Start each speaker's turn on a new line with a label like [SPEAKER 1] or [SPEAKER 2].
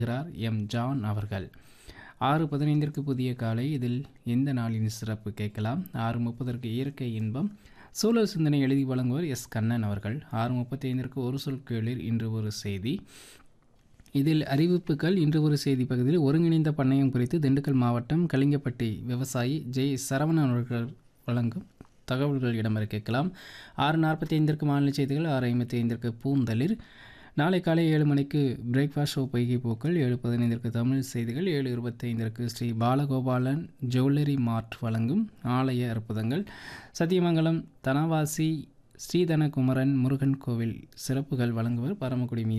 [SPEAKER 1] இருக்கிறார் M John அவர்கள் ஆறு பதினைந்திற்கு புதிய காலை இதில் எந்த நாளின் சிறப்பு கேட்கலாம் ஆறு முப்பதற்கு இயற்கை இன்பம் சூழல் சிந்தனை எழுதி வழங்குவர் எஸ் கண்ணன் அவர்கள் ஆறு முப்பத்தி ஐந்திற்கு ஒரு சொல் கேளிர் இன்று ஒரு செய்தி இதில் அறிவிப்புகள் இன்று ஒரு செய்தி பகுதியில் ஒருங்கிணைந்த பண்ணையம் குறித்து திண்டுக்கல் மாவட்டம் கலிங்கப்பட்டி விவசாயி ஜெய் சரவணன் அவர்கள் வழங்கும் தகவல்கள் இடம்பெற கேட்கலாம் ஆறு நாற்பத்தி ஐந்திற்கு மாநில செய்திகள் ஆறு ஐம்பத்தி ஐந்திற்கு பூந்தளிர் நாளை காலை ஏழு மணிக்கு பிரேக்ஃபாஸ்ட் ஷோ பொய்கை பூக்கள் ஏழு பதினைந்திற்கு தமிழ் செய்திகள் ஏழு இருபத்தைந்திற்கு ஸ்ரீ பாலகோபாலன் ஜுவல்லரி மார்ட் வழங்கும் ஆலய அற்புதங்கள் சத்தியமங்கலம் தனவாசி ஸ்ரீதனகுமரன் முருகன் கோவில் சிறப்புகள் வழங்குவர் பரமக்குடி மீ